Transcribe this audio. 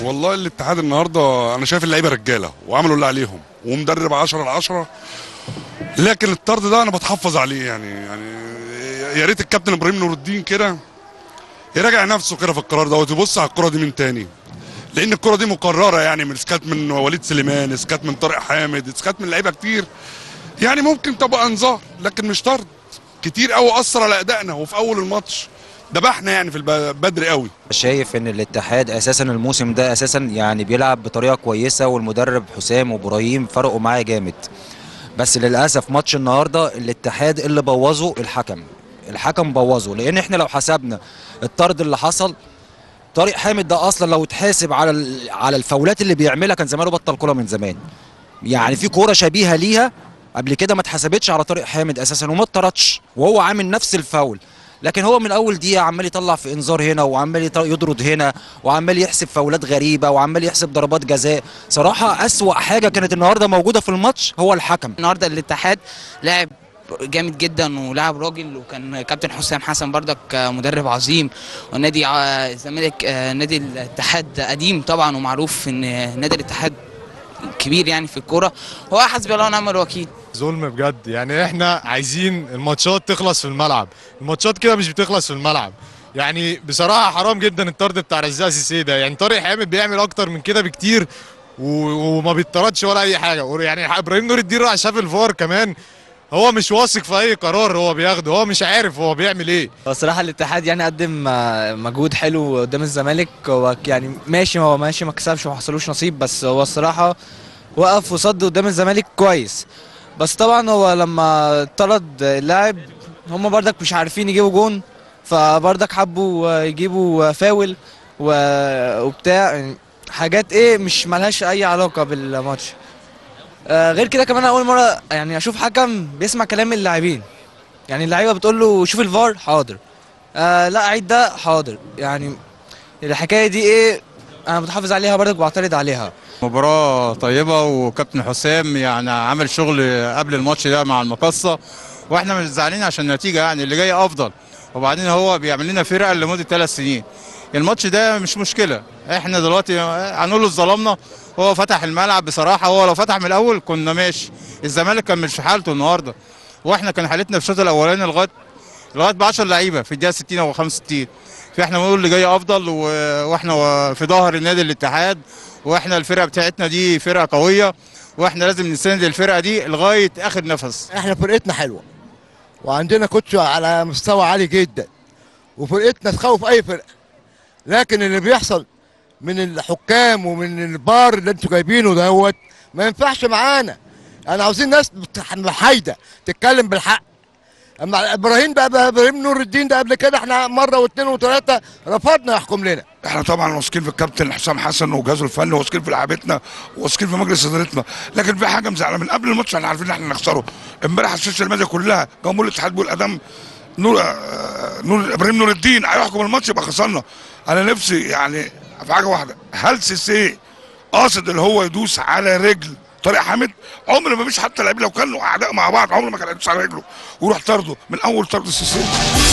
والله الاتحاد النهارده انا شايف اللعيبه رجاله وعملوا اللي عليهم ومدرب 10 على 10 لكن الطرد ده انا بتحفظ عليه يعني يعني يا ريت الكابتن ابراهيم نور الدين كده يراجع نفسه كده في القرار ده ويبص على الكره دي من تاني لان الكره دي مقرره يعني من اسكات من وليد سليمان اسكات من طارق حامد اسكات من لعيبه كتير يعني ممكن تبقى انذار لكن مش طرد كتير قوي اثر على ادائنا وفي اول الماتش دبحنا يعني في الب- بدري قوي شايف ان الاتحاد اساسا الموسم ده اساسا يعني بيلعب بطريقه كويسه والمدرب حسام وابراهيم فرقوا معاه جامد بس للاسف ماتش النهارده الاتحاد اللي بوظه الحكم الحكم بوظه لان احنا لو حسبنا الطرد اللي حصل طارق حامد ده اصلا لو اتحاسب على ال- على الفاولات اللي بيعملها كان زمانه بطل كوره من زمان يعني في كوره شبيهه ليها قبل كده ما اتحسبتش على طارق حامد اساسا وما اتطردش وهو عامل نفس الفاول لكن هو من اول دقيقه عمال يطلع في انذار هنا وعمال يط- يطرد هنا وعمال يحسب فاولات غريبه وعمال يحسب ضربات جزاء صراحه اسوا حاجه كانت النهارده موجوده في الماتش هو الحكم النهارده الاتحاد لعب جامد جدا ولعب راجل وكان كابتن حسام حسن بردك مدرب عظيم والنادي ع- الزمالك آه، نادي الاتحاد قديم طبعا ومعروف ان نادي الاتحاد كبير يعني في الكوره هو حسبي الله ونعم الوكيل ظلم بجد يعني احنا عايزين الماتشات تخلص في الملعب الماتشات كده مش بتخلص في الملعب يعني بصراحه حرام جدا الطرد بتاع رزاق سيسي ده يعني طارق حامد بيعمل اكتر من كده بكتير و- وما بيطردش ولا اي حاجه يعني ابراهيم نور الدين راح شاف الفار كمان هو مش واثق في اي قرار هو بياخده هو مش عارف هو بيعمل ايه هو الصراحه الاتحاد يعني قدم آه، مجهود حلو قدام الزمالك هو يعني ماشي هو ماشي ما كسبش وما حصلوش نصيب بس هو الصراحه وقف وصد قدام الزمالك كويس بس طبعا هو لما طرد اللاعب هم بردك مش عارفين يجيبوا جون فبردك حبوا آه، يجيبوا آه، فاول و- وبتاع يعني حاجات ايه مش ملهاش اي علاقه بالماتش آه، غير كده كمان اول مره يعني اشوف حكم بيسمع كلام اللاعبين يعني اللعيبه بتقول له شوف الفار حاضر آه لا عيد ده حاضر يعني الحكايه دي ايه انا بتحافظ عليها برضك وبعترض عليها مباراة طيبة وكابتن حسام يعني عمل شغل قبل الماتش ده مع المقصة واحنا مش زعلانين عشان النتيجة يعني اللي جاي افضل وبعدين هو بيعمل لنا فرقة لمدة ثلاث سنين الماتش ده مش مشكلة احنا دلوقتي هنقول له ظلمنا هو فتح الملعب بصراحة هو لو فتح من الاول كنا ماشي الزمالك كان مش في حالته النهاردة واحنا كان حالتنا في الشوط الاولاني لغاية لغايه ب 10 لعيبه في الدقيقه 60 او 65 فاحنا بنقول اللي جاي افضل و... واحنا في ظهر النادي الاتحاد واحنا الفرقه بتاعتنا دي فرقه قويه واحنا لازم نساند الفرقه دي لغايه اخر نفس احنا فرقتنا حلوه وعندنا كوتش على مستوى عالي جدا وفرقتنا تخوف اي فرقه لكن اللي بيحصل من الحكام ومن البار اللي انتوا جايبينه دوت ما ينفعش معانا انا عاوزين ناس بت- محايده تتكلم بالحق اما ابراهيم ده ده ابراهيم نور الدين ده قبل كده احنا مره واثنين وثلاثه رفضنا يحكم لنا احنا طبعا واثقين في الكابتن حسام حسن وجهازه الفني واثقين في لعيبتنا واثقين في مجلس ادارتنا لكن في حاجه مزعله من قبل الماتش احنا عارفين ان احنا نخسره امبارح السوشيال ميديا كلها جمهور الاتحاد بيقول ادم نور آه، نور ابراهيم نور الدين هيحكم الماتش يبقى خسرنا انا نفسي يعني في حاجه واحده هل سيسي قاصد اللي هو يدوس على رجل طارق حامد عمر ما فيش حتى لاعبين لو كانوا اعداء مع بعض عمر ما كان هيدوس على رجله ويروح طرده من اول طرد السيسي